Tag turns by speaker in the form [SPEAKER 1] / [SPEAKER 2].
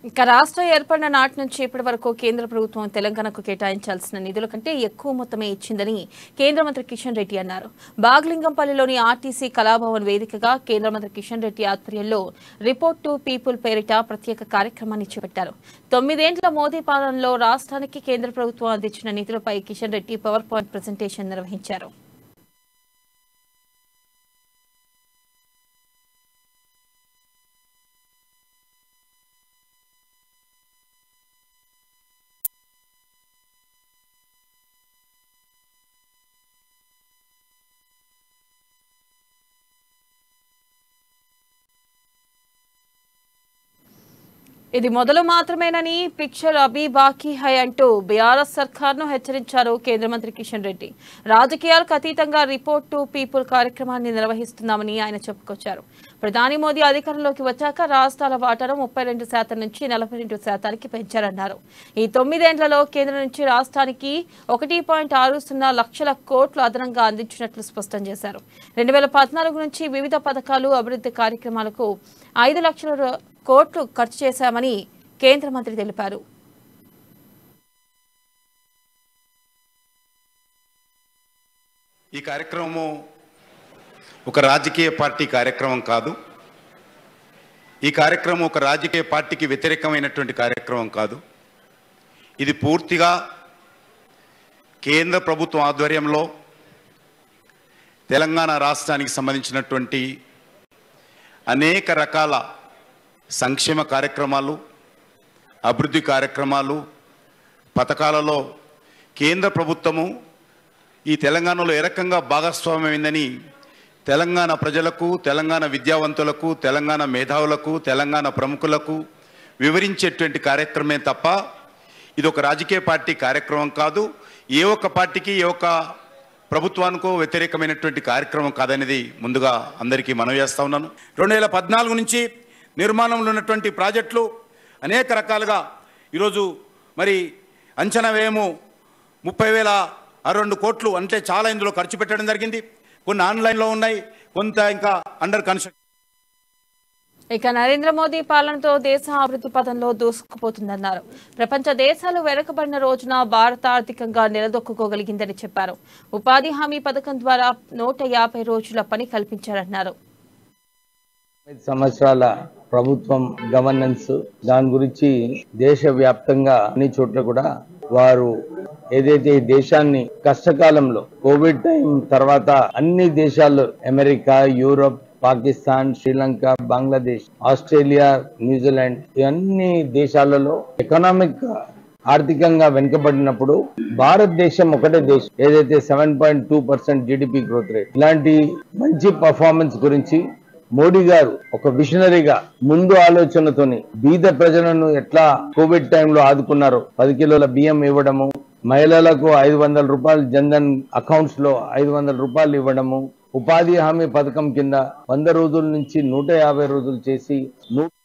[SPEAKER 1] ఇక రాష్ట్రం ఏర్పడిన నాటి నుంచి ఇప్పటి వరకు కేంద్ర ప్రభుత్వం తెలంగాణకు కేటాయించాల్సిన నిధుల కంటే ఎక్కువ మొత్తమే ఇచ్చిందని కేంద్ర మంత్రి కిషన్ రెడ్డి అన్నారు బాగ్లింగంపల్లిలోని ఆర్టీసీ కళాభవన్ వేదికగా కేంద్ర మంత్రి కిషన్ రెడ్డి ఆధ్వర్యంలో రిపోర్ట్ టు పీపుల్ పేరిట ప్రత్యేక కార్యక్రమాన్ని చేపట్టారు తొమ్మిదేండ్ల మోదీ పాలనలో రాష్ట్రానికి కేంద్ర ప్రభుత్వం అందించిన నిధులపై Kishan Reddy power point presentation నిర్వహించారు ఇది మొదలు మాత్రమేనని పిక్చర్ అబీ బాకీ హై అంటూ బీఆర్ఎస్ సర్కార్ను హెచ్చరించారు కేంద్ర మంత్రి కిషన్ రెడ్డి రాజకీయాలకు అతీతంగా రిపోర్ట్ టు పీపుల్ కార్యక్రమాన్ని నిర్వహిస్తున్నామని ఆయన చెప్పుకొచ్చారు ప్రధాని మోదీ అధికారంలోకి వచ్చాక రాష్ట్రాల వాటాను ముప్పై రెండు శాతం నుంచి నలభై రెండు శాతానికి పెంచారన్నారు ఈ తొమ్మిదేండ్లలో కేంద్రం నుంచి రాష్ట్రానికి ఒకటి పాయింట్ ఆరు సున్నా లక్షల కోట్లు అదనంగా అందించినట్లు స్పష్టం చేశారు రెండు వేల పద్నాలుగు నుంచి వివిధ పథకాలు అభివృద్ధి కార్యక్రమాలకు ఐదు లక్షల రూ- కోట్లు ఖర్చు చేశామని కేంద్ర మంత్రి తెలిపారు
[SPEAKER 2] ఈ కార్యక్రమము ఒక రాజకీయ పార్టీ కార్యక్రమం కాదు ఈ కార్యక్రమం ఒక రాజకీయ పార్టీకి వ్యతిరేకమైనటువంటి కార్యక్రమం కాదు ఇది పూర్తిగా కేంద్ర ప్రభుత్వం ఆధ్వర్యంలో తెలంగాణ రాష్ట్రానికి సంబంధించినటువంటి అనేక రకాల సంక్షేమ కార్యక్రమాలు అభివృద్ధి కార్యక్రమాలు పథకాలలో కేంద్ర ప్రభుత్వము ఈ తెలంగాణలో ఏ రకంగా భాగస్వామ్యమైందని తెలంగాణ ప్రజలకు తెలంగాణ విద్యావంతులకు తెలంగాణ మేధావులకు తెలంగాణ ప్రముఖులకు వివరించేటువంటి కార్యక్రమే తప్ప ఇది ఒక రాజకీయ పార్టీ కార్యక్రమం కాదు ఏ ఒక్క పార్టీకి ఏ ఒక్క ప్రభుత్వానికో వ్యతిరేకమైనటువంటి కార్యక్రమం కాదనేది ముందుగా అందరికీ మనవి చేస్తా ఉన్నాను
[SPEAKER 3] రెండు వేల పద్నాలుగు నుంచి నిర్మాణంలో ఉన్నటువంటి ప్రాజెక్టులు అనేక రకాలుగా ఈరోజు మరి అంచనా వ్యయము ముప్పై వేల రెండు కోట్లు అంటే చాలా ఇందులో ఖర్చు పెట్టడం జరిగింది కొన్ని ఆన్లైన్లో ఉన్నాయి కొంత ఇంకా అండర్ కన్స్ట్రక్షన్
[SPEAKER 1] ఇక నరేంద్ర మోదీ పాలనతో దేశం అభివృద్ధి పథంలో దూసుకుపోతుందన్నారు ప్రపంచ దేశాలు వెనుకబడిన రోజున భారత ఆర్థికంగా నిలదొక్కుకోగలిగిందని చెప్పారు ఉపాధి హామీ పథకం ద్వారా నూట యాభై రోజుల పని కల్పించారన్నారు
[SPEAKER 4] ఐదు సంవత్సరాల ప్రభుత్వం గవర్నెన్స్ దాని గురించి దేశవ్యాప్తంగా అన్ని చోట్ల కూడా వారు ఏదైతే ఈ దేశాన్ని కష్టకాలంలో కోవిడ్ టైం తర్వాత అన్ని దేశాల్లో America Europe Pakistan Sri Lanka Bangladesh Australia New Zealand ఈ అన్ని దేశాలలో ఎకనామిక్ ఆర్థికంగా వెనుకబడినప్పుడు భారతదేశం ఒకటే దేశం ఏదైతే seven point two percent GDP growth rate ఇలాంటి మంచి పర్ఫార్మెన్స్ గురించి మోడీ గారు ఒక విషనరీగా ముందు ఆలోచనతోని బీద ప్రజలను ఎట్లా కోవిడ్ టైంలో ఆదుకున్నారో పది కిలోల బియ్యం ఇవ్వడము మహిళలకు ఐదు వందల రూపాయలు జన్ధన్ అకౌంట్స్ లో ఐదు వందల రూపాయలు ఇవ్వడము ఉపాధి హామీ పథకం కింద వంద రోజుల నుంచి నూట యాభై రోజులు చేసి నూ-